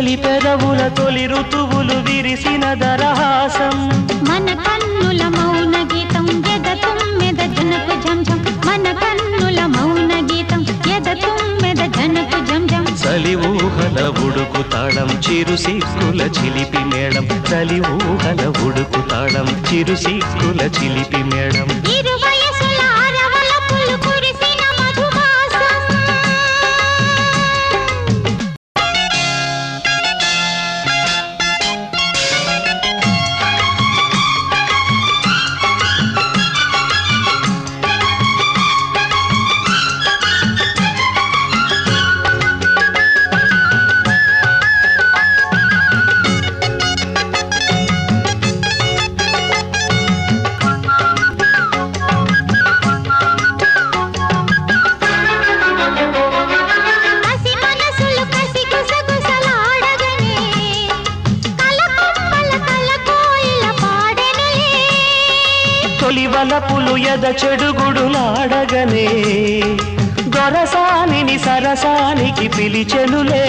చెలి పెదవుల తొలి ఋతువులు విరిసిన దరహాసం మన కన్నుల మౌన గీతం ఎద తుమ్మెద జనకు జం జం మన కన్నుల మౌన గీతం ఎద తుమ్మెద జనకు జం జం చలి ఊహల ఉడుకు తాళం చిరు సిక్కుల చిలిపి మేడం చలి ఊహల ఉడుకు తాళం చిరు సిక్కుల చిలిపి మేడం ఇరు వయసుల అరవల పులు కురిసిన మధుమాసం కసి మనసులు కసి గుసగుసలాడగనే కలకొమ్మల కలకోయిల పాడెనులే తొలి వలపులు ఎద చెడుగుడులాడగనే దొరసానిని సరసానికి పిలిచెనులే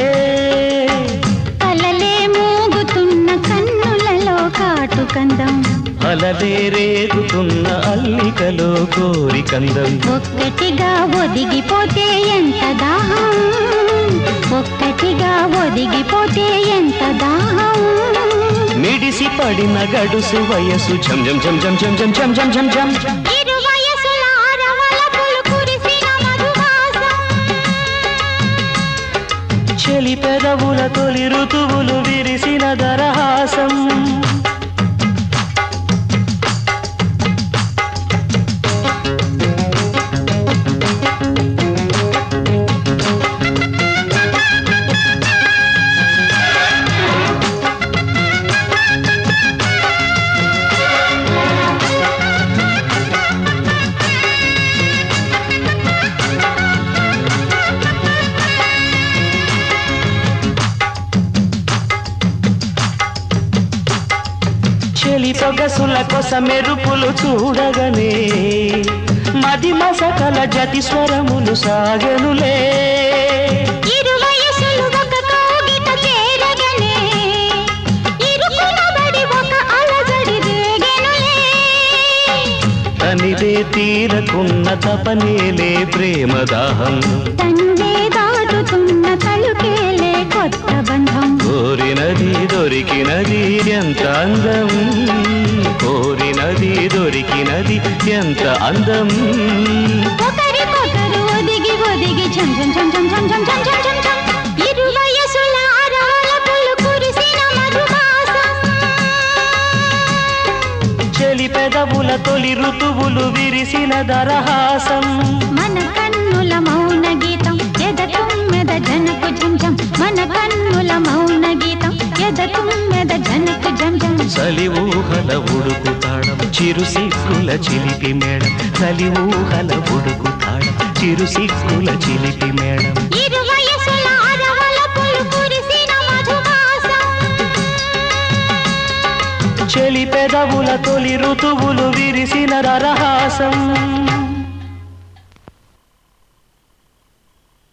కలలే మూగుతున్న కన్నులలో కాటుకందం అలలే రేగుతున్న అల్లికలో కోరికందం ఒక్కటిగా ఒదిగిపోతే ఎంత దాహం ఒక్కటిగా ఒదిగిపోతే ఎంత దాహం మిడిసి పడిన గడుసు వయసు ఝం ఝం ఝం ఝం ఝం ఝం ఝం ఝం ఝం ఝం ఇరు వయసుల అరవలపులు కురిసిన మధుమాసం చెలి పెదవుల తొలి ఋతువులు విరిసిన దరహాసం చెలి పొగసుల కొస మెరుపులు చూడగనే మది మసకల జతి స్వరములు సాగనులే ఇరు వయసులు ఒక కోగిట చేరగనే ఇరుకునబడి ఒక అలజడి రేగెనులే తనిదే తీరకున్న తపనేలే ప్రేమ దాహం తండే దాటుతున్న తలుకేలే కొత్త బంధం కోరినది దొరికినది ఎంత అందం కోరినది దొరికినది ఎంత అందం ఒకరికొకరు ఒదిగి ఒదిగి ఝం ఝం ఝం ఝం ఝం ఝం ఝం ఝం ఝం ఝం ఇరు వయసుల అరవలపులు కురిసిన మధుమాసం చెలి పెదవుల తొలి ఋతువులు విరిసిన దరహాసం మన కన్నుల మౌన గీతం ఎద తుమ్మెద జనకు జం జం మన కన్నుల మౌన గీతం ఎద తుమ్మెద జనకు జం జం చలి ఊహల ఉడుకు తాళం చిరు సిక్కుల చిలిపి మేడం చలి ఊహల ఉడుకు తాళం చిరు సిక్కుల చిలిపి మేడం ఇరు వయసుల అరవలపులు కురిసిన మధుమాసం చెలి పెదవుల తొలి ఋతువులు విరిసిన రరహాసం